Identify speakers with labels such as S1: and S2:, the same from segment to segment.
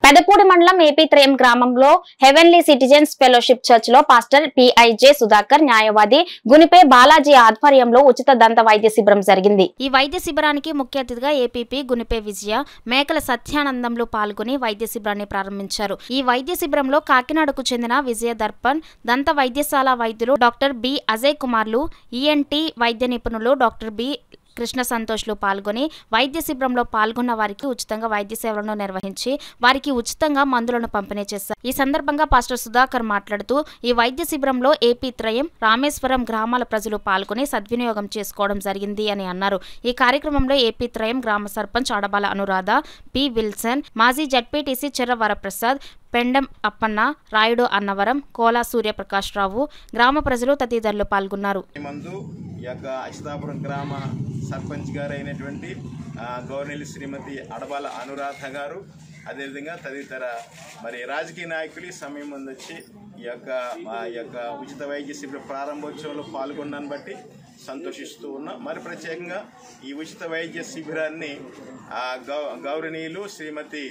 S1: పెదపూడి మండలం ఏపీ త్రయం గ్రామంలో heavenly citizens fellowship church లో పాస్టర్ పిఐజే సుధాకర్ న్యాయవాది గునిపే బాలాజీ ఆధ్వర్యంలో ఉచిత దంత వైద్య శిబిరం జరిగింది ఈ వైద్య శిబిరానికి ముఖ్య అతిథిగా ఏపీపీ గునిపే విజయ మేకల సత్యానందంలో పాల్గొని వైద్య శిబిరాన్ని ప్రారంభించారు ఈ వైద్య శిబిరంలో కాకినాడకు చెందిన విజయ దర్పణ్ దంత వైద్యశాల వైద్యులు డాక్టర్ బి అజయ్ కుమార్లు ఈఎన్టీ వైద్య నిపుణులు డాక్టర్ బి కృష్ణ సంతోష్లు పాల్గొని వైద్య శిబిరంలో పాల్గొన్న వారికి ఉచితంగా వైద్య సేవలను నిర్వహించి వారికి ఉచితంగా మందులను పంపిణీ చేశారు ఈ సందర్భంగా పాస్టర్ సుధాకర్ మాట్లాడుతూ ఈ వైద్య శిబిరంలో ఏపీ త్రయం రామేశ్వరం గ్రామాల ప్రజలు పాల్గొని సద్వినియోగం చేసుకోవడం జరిగింది అని అన్నారు ఈ కార్యక్రమంలో ఏపీ త్రయం గ్రామ సర్పంచ్ ఆడబాల అనురాధ పి విల్సన్ మాజీ జడ్పీటీసీ చెర్ర వరప్రసాద్ పెండం అప్పన్న రాయుడు అన్నవరం కోలా సూర్యప్రకాష్ రావు గ్రామ ప్రజలు తదితరులు పాల్గొన్నారు
S2: మందు ఈ యొక్క అచితాపురం గ్రామ సర్పంచ్ గారు అయినటువంటి ఆ, గవర్నెల్లి శ్రీమతి అడబాల అనురాధ గారు అదేవిధంగా తదితర మరి రాజకీయ నాయకులు ఈ సమయం ముందు వచ్చి ఈ యొక్క మా యొక్క ఉచిత వైద్య శిబిర ప్రారంభోత్సవంలో పాల్గొన్నాను బట్టి సంతోషిస్తూ ఉన్నాం మరి ప్రత్యేకంగా ఈ ఉచిత వైద్య శిబిరాన్ని ఆ, గౌ గౌరవనీయులు శ్రీమతి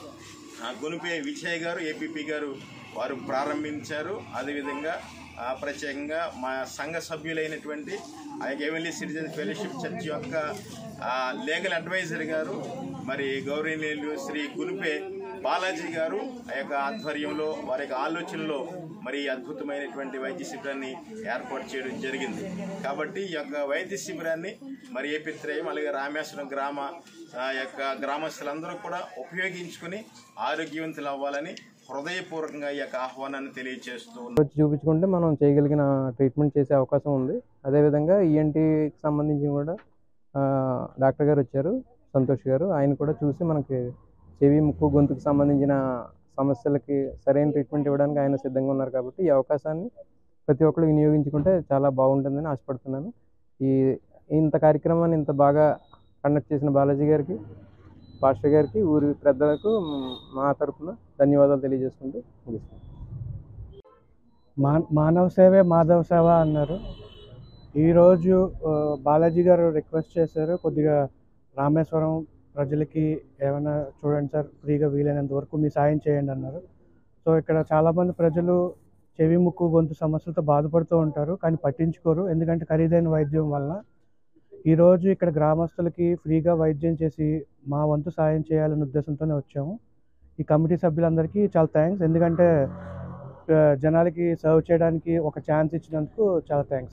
S2: ఆ, గునిపే విజయ్ గారు ఏపీపీ గారు వారు ప్రారంభించారు అదేవిధంగా ఆ, ప్రత్యేకంగా మా సంఘ సభ్యులైనటువంటి ఆ ఎవెన్లీ సిటిజన్ ఫెలోషిప్ చర్చ్ యొక్క ఆ, లీగల్ అడ్వైజర్ గారు మరి గౌరవనీయులు శ్రీ గునిపే బాలాజీ గారు ఆ యొక్క ఆధ్వర్యంలో వారి యొక్క ఆలోచనలో మరి ఈ అద్భుతమైనటువంటి వైద్య శిబిరాన్ని ఏర్పాటు చేయడం జరిగింది కాబట్టి ఈ యొక్క వైద్య శిబిరాన్ని మరి ఏపిత్రయం అలాగే రామేశ్వరం గ్రామ ఆ యొక్క గ్రామస్తులందరూ కూడా ఉపయోగించుకుని ఆరోగ్యవంతులు అవ్వాలని హృదయపూర్వకంగా ఈ యొక్క ఆహ్వానాన్ని తెలియజేస్తూ ఉన్నాను.
S3: వచ్చి చూపించుకుంటే మనం చేయగలిగిన ట్రీట్మెంట్ చేసే అవకాశం ఉంది అదేవిధంగా ఈఎన్టీకి సంబంధించి కూడా ఆ, డాక్టర్ గారు వచ్చారు సంతోష్ గారు ఆయన కూడా చూసి మనకి చెవి ముక్కు గొంతుకు సంబంధించిన సమస్యలకి సరైన ట్రీట్మెంట్ ఇవ్వడానికి ఆయన సిద్ధంగా ఉన్నారు కాబట్టి ఈ అవకాశాన్ని ప్రతి ఒక్కరు వినియోగించుకుంటే చాలా బాగుంటుందని ఆశపడుతున్నాను ఈ ఇంత కార్యక్రమాన్ని ఇంత బాగా కండక్ట్ చేసిన బాలాజీ గారికి పాస్టర్ గారికి ఊరి పెద్దలకు మ్, మా తరపున ధన్యవాదాలు తెలియజేసుకుంటూ ముగిస్తున్నాను
S4: మా మానవ సేవే మాధవ సేవ అన్నారు ఈరోజు ఆ, బాలాజీ గారు రిక్వెస్ట్ చేశారు కొద్దిగా రామేశ్వరం ప్రజలకి ఏమైనా చూడండి సార్ ఫ్రీగా వీలైనంత వరకు మీ సాయం చేయండి అన్నారు సో ఇక్కడ చాలామంది ప్రజలు చెవి ముక్కు గొంతు సమస్యలతో బాధపడుతూ ఉంటారు కానీ పట్టించుకోరు ఎందుకంటే ఖరీదైన వైద్యం వలన ఈరోజు ఇక్కడ గ్రామస్తులకి ఫ్రీగా వైద్యం చేసి మా వంతు సాయం చేయాలనే ఉద్దేశంతోనే వచ్చాము ఈ కమిటీ సభ్యులందరికీ చాలా థ్యాంక్స్ ఎందుకంటే ఆ, జనాలకి సర్వ్ చేయడానికి ఒక ఛాన్స్ ఇచ్చినందుకు చాలా థ్యాంక్స్